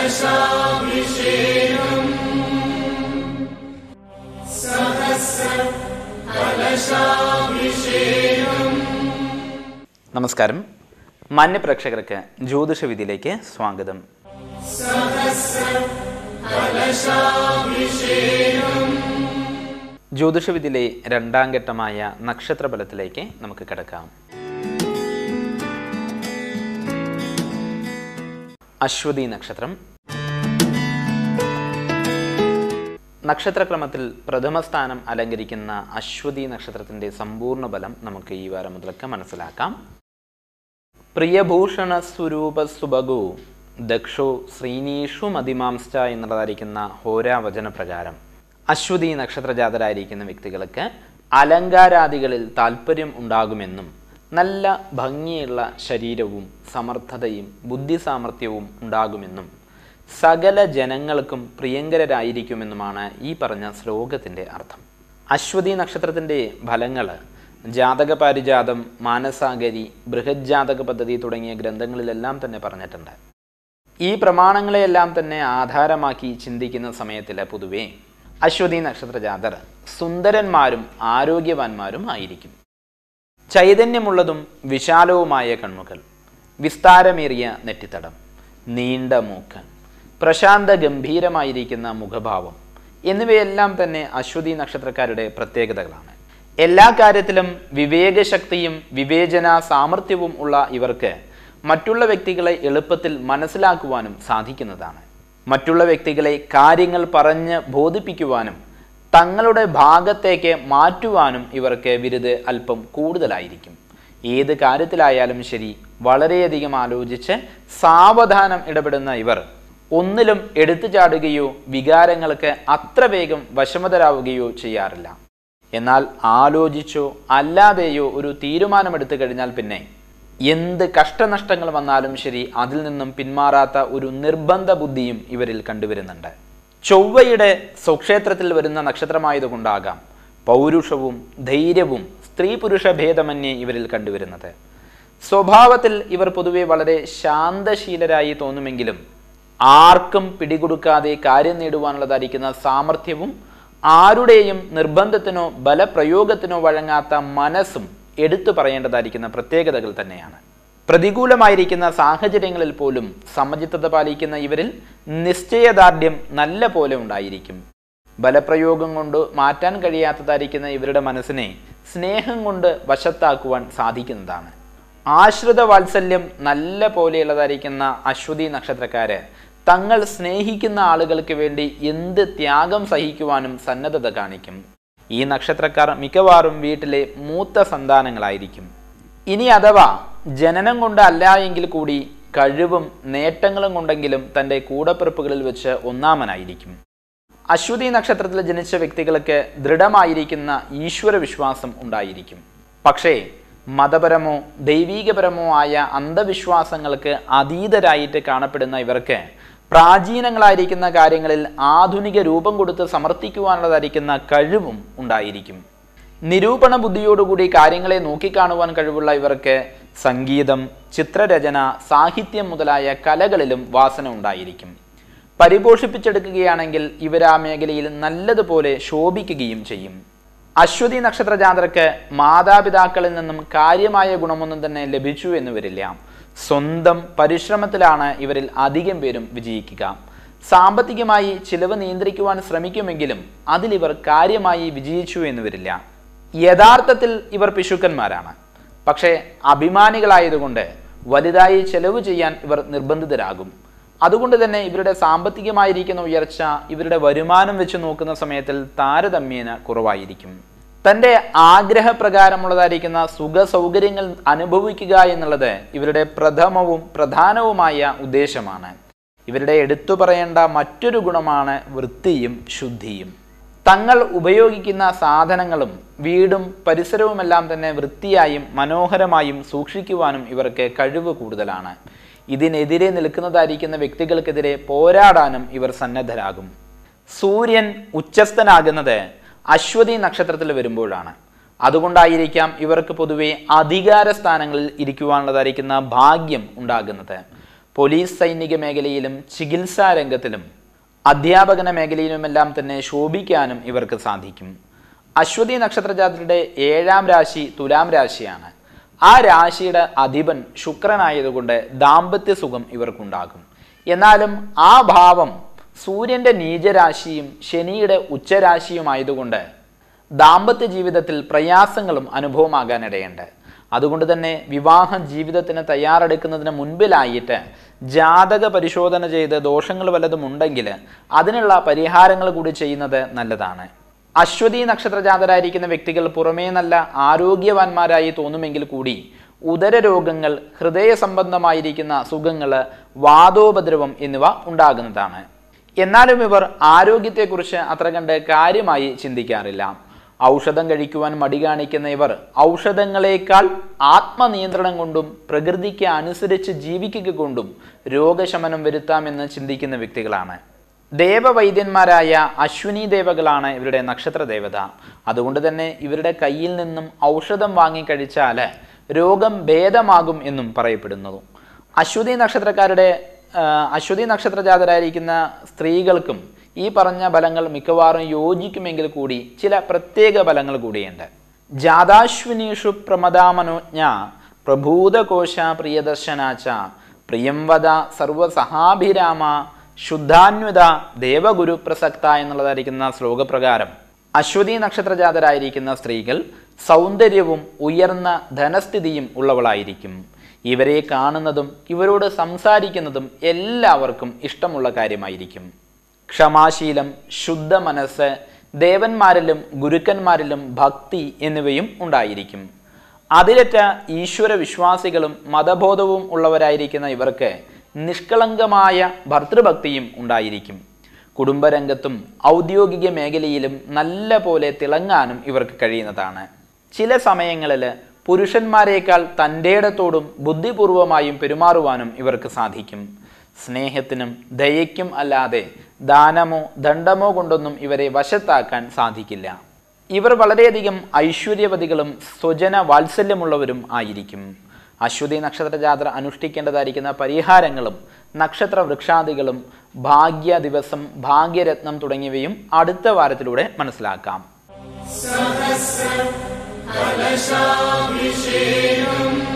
നമസ്കാരം മാന്യ പ്രേക്ഷകർക്ക് ജ്യോതിഷ വിധിയിലേക്ക് സ്വാഗതം ജ്യോതിഷ വിധിയിലെ രണ്ടാം ഘട്ടമായ നക്ഷത്രഫലത്തിലേക്ക് നമുക്ക് കിടക്കാം അശ്വതി നക്ഷത്രം നക്ഷത്രക്രമത്തിൽ പ്രഥമ സ്ഥാനം അലങ്കരിക്കുന്ന അശ്വതി നക്ഷത്രത്തിന്റെ സമ്പൂർണ്ണ ബലം നമുക്ക് ഈ വാരം മുതലൊക്കെ മനസ്സിലാക്കാം പ്രിയഭൂഷണ സ്വരൂപ സുഭഗു ദക്ഷോ ശ്രീനീഷു മതിമാംസ എന്നുള്ളതായിരിക്കുന്ന ഹോരാവചന പ്രകാരം അശ്വതി നക്ഷത്രജാതരായിരിക്കുന്ന വ്യക്തികൾക്ക് അലങ്കാരാദികളിൽ താല്പര്യം ഉണ്ടാകുമെന്നും നല്ല ഭംഗിയുള്ള ശരീരവും സമർത്ഥതയും ബുദ്ധി സാമർഥ്യവും ഉണ്ടാകുമെന്നും സകല ജനങ്ങൾക്കും പ്രിയങ്കരായിരിക്കുമെന്നുമാണ് ഈ പറഞ്ഞ ശ്ലോകത്തിൻ്റെ അർത്ഥം അശ്വതി നക്ഷത്രത്തിൻ്റെ ഫലങ്ങൾ ജാതക പാരിജാതം മാനസാഗരി ബൃഹജ്ജാതക പദ്ധതി തുടങ്ങിയ ഗ്രന്ഥങ്ങളിലെല്ലാം തന്നെ പറഞ്ഞിട്ടുണ്ട് ഈ പ്രമാണങ്ങളെയെല്ലാം തന്നെ ആധാരമാക്കി ചിന്തിക്കുന്ന സമയത്തിൽ പൊതുവേ അശ്വതി നക്ഷത്ര ജാതർ സുന്ദരന്മാരും ആരോഗ്യവാന്മാരും ആയിരിക്കും ചൈതന്യമുള്ളതും വിശാലവുമായ കണ്ണുകൾ വിസ്താരമേറിയ നെറ്റിത്തടം നീണ്ട മൂക്കൻ പ്രശാന്ത ഗംഭീരമായിരിക്കുന്ന മുഖഭാവം എന്നിവയെല്ലാം തന്നെ അശ്വതി നക്ഷത്രക്കാരുടെ പ്രത്യേകതകളാണ് എല്ലാ കാര്യത്തിലും വിവേകശക്തിയും വിവേചന സാമർഥ്യവും ഉള്ള ഇവർക്ക് മറ്റുള്ള വ്യക്തികളെ എളുപ്പത്തിൽ മനസ്സിലാക്കുവാനും സാധിക്കുന്നതാണ് മറ്റുള്ള വ്യക്തികളെ കാര്യങ്ങൾ പറഞ്ഞ് ബോധിപ്പിക്കുവാനും തങ്ങളുടെ ഭാഗത്തേക്ക് മാറ്റുവാനും ഇവർക്ക് വിരുത് അല്പം കൂടുതലായിരിക്കും ഏത് കാര്യത്തിലായാലും ശരി വളരെയധികം ആലോചിച്ച് സാവധാനം ഇടപെടുന്ന ഇവർ ഒന്നിലും എടുത്തു ചാടുകയോ വികാരങ്ങൾക്ക് അത്ര വേഗം വശമതരാവുകയോ ചെയ്യാറില്ല എന്നാൽ ആലോചിച്ചോ അല്ലാതെയോ ഒരു തീരുമാനമെടുത്തു കഴിഞ്ഞാൽ പിന്നെ എന്ത് കഷ്ടനഷ്ടങ്ങൾ വന്നാലും ശരി അതിൽ നിന്നും പിന്മാറാത്ത ഒരു നിർബന്ധ ബുദ്ധിയും ഇവരിൽ കണ്ടുവരുന്നുണ്ട് ചൊവ്വയുടെ സ്വക്ഷേത്രത്തിൽ വരുന്ന നക്ഷത്രമായതുകൊണ്ടാകാം പൗരുഷവും ധൈര്യവും സ്ത്രീ പുരുഷ ഭേദമന്യേ ഇവരിൽ കണ്ടുവരുന്നത് സ്വഭാവത്തിൽ ഇവർ പൊതുവെ വളരെ ശാന്തശീലരായി തോന്നുമെങ്കിലും ആർക്കും പിടികൊടുക്കാതെ കാര്യം നേടുവാനുള്ളതായിരിക്കുന്ന സാമർഥ്യവും ആരുടെയും നിർബന്ധത്തിനോ ബലപ്രയോഗത്തിനോ വഴങ്ങാത്ത മനസ്സും എടുത്തു പറയേണ്ടതായിരിക്കുന്ന പ്രത്യേകതകൾ തന്നെയാണ് പ്രതികൂലമായിരിക്കുന്ന സാഹചര്യങ്ങളിൽ പോലും സമചിത്തത പാലിക്കുന്ന ഇവരിൽ നിശ്ചയദാർഢ്യം നല്ല പോലെ ഉണ്ടായിരിക്കും ബലപ്രയോഗം കൊണ്ട് മാറ്റാൻ കഴിയാത്തതായിരിക്കുന്ന ഇവരുടെ മനസ്സിനെ സ്നേഹം കൊണ്ട് വശത്താക്കുവാൻ സാധിക്കുന്നതാണ് ആശ്രിത വാത്സല്യം നല്ല പോലെയുള്ളതായിരിക്കുന്ന അശ്വതി നക്ഷത്രക്കാര് തങ്ങൾ സ്നേഹിക്കുന്ന ആളുകൾക്ക് വേണ്ടി എന്ത് ത്യാഗം സഹിക്കുവാനും സന്നദ്ധത കാണിക്കും ഈ നക്ഷത്രക്കാർ മിക്കവാറും വീട്ടിലെ മൂത്ത സന്താനങ്ങളായിരിക്കും ഇനി അഥവാ ജനനം കൊണ്ട് അല്ല എങ്കിൽ കൂടി കഴിവും നേട്ടങ്ങളും കൊണ്ടെങ്കിലും തൻ്റെ കൂടപ്പിറപ്പുകളിൽ വെച്ച് ഒന്നാമനായിരിക്കും അശ്വതി നക്ഷത്രത്തിൽ ജനിച്ച വ്യക്തികൾക്ക് ദൃഢമായിരിക്കുന്ന ഈശ്വര വിശ്വാസം ഉണ്ടായിരിക്കും പക്ഷേ മതപരമോ ദൈവീകപരമോ ആയ അന്ധവിശ്വാസങ്ങൾക്ക് അതീതരായിട്ട് കാണപ്പെടുന്ന ഇവർക്ക് പ്രാചീനങ്ങളായിരിക്കുന്ന കാര്യങ്ങളിൽ ആധുനിക രൂപം കൊടുത്ത് സമർത്ഥിക്കുവാനുള്ളതായിരിക്കുന്ന കഴിവും ഉണ്ടായിരിക്കും നിരൂപണ ബുദ്ധിയോടുകൂടി കാര്യങ്ങളെ നോക്കിക്കാണുവാൻ കഴിവുള്ള ഇവർക്ക് സംഗീതം ചിത്രരചന സാഹിത്യം മുതലായ കലകളിലും വാസന ഉണ്ടായിരിക്കും പരിപോഷിപ്പിച്ചെടുക്കുകയാണെങ്കിൽ ഇവർ ആ മേഖലയിൽ നല്ലതുപോലെ ശോഭിക്കുകയും ചെയ്യും അശ്വതി നക്ഷത്ര ജാതർക്ക് മാതാപിതാക്കളിൽ നിന്നും കാര്യമായ ഗുണമൊന്നും തന്നെ ലഭിച്ചു എന്ന് വരില്ല സ്വന്തം പരിശ്രമത്തിലാണ് ഇവരിൽ അധികം പേരും വിജയിക്കുക സാമ്പത്തികമായി ചിലവ് നിയന്ത്രിക്കുവാൻ ശ്രമിക്കുമെങ്കിലും അതിലിവർ കാര്യമായി വിജയിച്ചു എന്ന് വരില്ല യഥാർത്ഥത്തിൽ ഇവർ പിശുക്കന്മാരാണ് പക്ഷേ അഭിമാനികളായതുകൊണ്ട് വലുതായി ചെലവ് ചെയ്യാൻ ഇവർ നിർബന്ധിതരാകും അതുകൊണ്ട് തന്നെ ഇവരുടെ സാമ്പത്തികമായിരിക്കുന്ന ഉയർച്ച ഇവരുടെ വരുമാനം വെച്ച് നോക്കുന്ന സമയത്തിൽ താരതമ്യേന കുറവായിരിക്കും തൻ്റെ ആഗ്രഹപ്രകാരമുള്ളതായിരിക്കുന്ന സുഖ സൗകര്യങ്ങൾ അനുഭവിക്കുക എന്നുള്ളത് ഇവരുടെ പ്രഥമവും പ്രധാനവുമായ ഉദ്ദേശമാണ് ഇവരുടെ എടുത്തു പറയേണ്ട മറ്റൊരു ഗുണമാണ് വൃത്തിയും ശുദ്ധിയും തങ്ങൾ ഉപയോഗിക്കുന്ന സാധനങ്ങളും വീടും പരിസരവുമെല്ലാം തന്നെ വൃത്തിയായും മനോഹരമായും സൂക്ഷിക്കുവാനും ഇവർക്ക് കഴിവ് കൂടുതലാണ് ഇതിനെതിരെ നിൽക്കുന്നതായിരിക്കുന്ന വ്യക്തികൾക്കെതിരെ പോരാടാനും ഇവർ സന്നദ്ധരാകും സൂര്യൻ ഉച്ചസ്ഥനാകുന്നത് അശ്വതി നക്ഷത്രത്തിൽ വരുമ്പോഴാണ് അതുകൊണ്ടായിരിക്കാം ഇവർക്ക് പൊതുവെ അധികാര സ്ഥാനങ്ങളിൽ ഇരിക്കുവാനുള്ളതായിരിക്കുന്ന ഭാഗ്യം ഉണ്ടാകുന്നത് പോലീസ് സൈനിക മേഖലയിലും ചികിത്സാ രംഗത്തിലും അധ്യാപകന മേഖലയിലുമെല്ലാം തന്നെ ശോഭിക്കാനും ഇവർക്ക് സാധിക്കും അശ്വതി നക്ഷത്രജാതരുടെ ഏഴാം രാശി തുലാം രാശിയാണ് ആ രാശിയുടെ അധിപൻ ശുക്രനായതുകൊണ്ട് ദാമ്പത്യ സുഖം ഇവർക്കുണ്ടാകും എന്നാലും ആ ഭാവം സൂര്യന്റെ നീചരാശിയും ശനിയുടെ ഉച്ചരാശിയുമായതുകൊണ്ട് ദാമ്പത്യ ജീവിതത്തിൽ പ്രയാസങ്ങളും അനുഭവമാകാനിടയുണ്ട് അതുകൊണ്ട് തന്നെ വിവാഹ ജീവിതത്തിന് തയ്യാറെടുക്കുന്നതിന് മുൻപിലായിട്ട് ജാതക പരിശോധന ചെയ്ത് ദോഷങ്ങൾ വല്ലതും ഉണ്ടെങ്കിൽ അതിനുള്ള പരിഹാരങ്ങൾ കൂടി ചെയ്യുന്നത് നല്ലതാണ് അശ്വതി നക്ഷത്രജാതരായിരിക്കുന്ന വ്യക്തികൾ പുറമേ നല്ല ആരോഗ്യവാന്മാരായി തോന്നുമെങ്കിൽ കൂടി ഉദര രോഗങ്ങൾ ഹൃദയ സംബന്ധമായിരിക്കുന്ന സുഖങ്ങൾ വാദോപദ്രവം എന്നിവ ഉണ്ടാകുന്നതാണ് എന്നാലും ഇവർ ആരോഗ്യത്തെക്കുറിച്ച് അത്ര കണ്ട് കാര്യമായി ചിന്തിക്കാറില്ല ഔഷധം കഴിക്കുവാൻ മടി കാണിക്കുന്ന ഇവർ ഔഷധങ്ങളെക്കാൾ ആത്മനിയന്ത്രണം കൊണ്ടും പ്രകൃതിക്ക് അനുസരിച്ച് ജീവിക്കുക കൊണ്ടും രോഗശമനം വരുത്താമെന്ന് ചിന്തിക്കുന്ന വ്യക്തികളാണ് ദേവവൈദ്യന്മാരായ അശ്വിനി ദേവകളാണ് ഇവരുടെ നക്ഷത്ര ദേവത അതുകൊണ്ട് തന്നെ ഇവരുടെ കയ്യിൽ നിന്നും ഔഷധം വാങ്ങി കഴിച്ചാൽ രോഗം ഭേദമാകും എന്നും പറയപ്പെടുന്നു അശ്വതി നക്ഷത്രക്കാരുടെ ആ, അശ്വതി നക്ഷത്രജാതരായിരിക്കുന്ന സ്ത്രീകൾക്കും ഈ പറഞ്ഞ ഫലങ്ങൾ മിക്കവാറും യോജിക്കുമെങ്കിൽ കൂടി ചില പ്രത്യേക ഫലങ്ങൾ കൂടിയുണ്ട് ജാതാശ്വിനീഷു പ്രമദാമനോജ്ഞ പ്രഭൂതകോശ പ്രിയദർശനാച്ച പ്രിയംവദ സർവസഹാഭിരാമ ശുദ്ധാന്വിത ദേവഗുരു പ്രസക്ത എന്നുള്ളതായിരിക്കുന്ന ശ്ലോകപ്രകാരം അശ്വതി നക്ഷത്രജാതരായിരിക്കുന്ന സ്ത്രീകൾ സൗന്ദര്യവും ഉയർന്ന ധനസ്ഥിതിയും ഉള്ളവളായിരിക്കും ഇവരെ കാണുന്നതും ഇവരോട് സംസാരിക്കുന്നതും എല്ലാവർക്കും ഇഷ്ടമുള്ള കാര്യമായിരിക്കും ക്ഷമാശീലം ശുദ്ധ മനസ്സ് ദേവന്മാരിലും ഗുരുക്കന്മാരിലും ഭക്തി എന്നിവയും ഉണ്ടായിരിക്കും അതിലറ്റ ഈശ്വര വിശ്വാസികളും മതബോധവും ഉള്ളവരായിരിക്കുന്ന ഇവർക്ക് നിഷ്കളങ്കമായ ഭർത്തൃഭക്തിയും ഉണ്ടായിരിക്കും കുടുംബരംഗത്തും ഔദ്യോഗിക മേഖലയിലും നല്ല പോലെ തിളങ്ങാനും ഇവർക്ക് കഴിയുന്നതാണ് ചില സമയങ്ങളിൽ പുരുഷന്മാരെക്കാൾ തൻ്റെയിടത്തോടും ബുദ്ധിപൂർവമായും പെരുമാറുവാനും ഇവർക്ക് സാധിക്കും സ്നേഹത്തിനും ദയയ്ക്കും അല്ലാതെ ദാനമോ ദണ്ഡമോ കൊണ്ടൊന്നും ഇവരെ വശത്താക്കാൻ സാധിക്കില്ല ഇവർ വളരെയധികം ഐശ്വര്യവതികളും സ്വജന വാത്സല്യമുള്ളവരും ആയിരിക്കും അശ്വതി നക്ഷത്ര ജാത്ര അനുഷ്ഠിക്കേണ്ടതായിരിക്കുന്ന പരിഹാരങ്ങളും നക്ഷത്ര വൃക്ഷാദികളും ഭാഗ്യ ദിവസം ഭാഗ്യരത്നം തുടങ്ങിയവയും അടുത്ത വാരത്തിലൂടെ മനസ്സിലാക്കാം कलशाभिषेकम्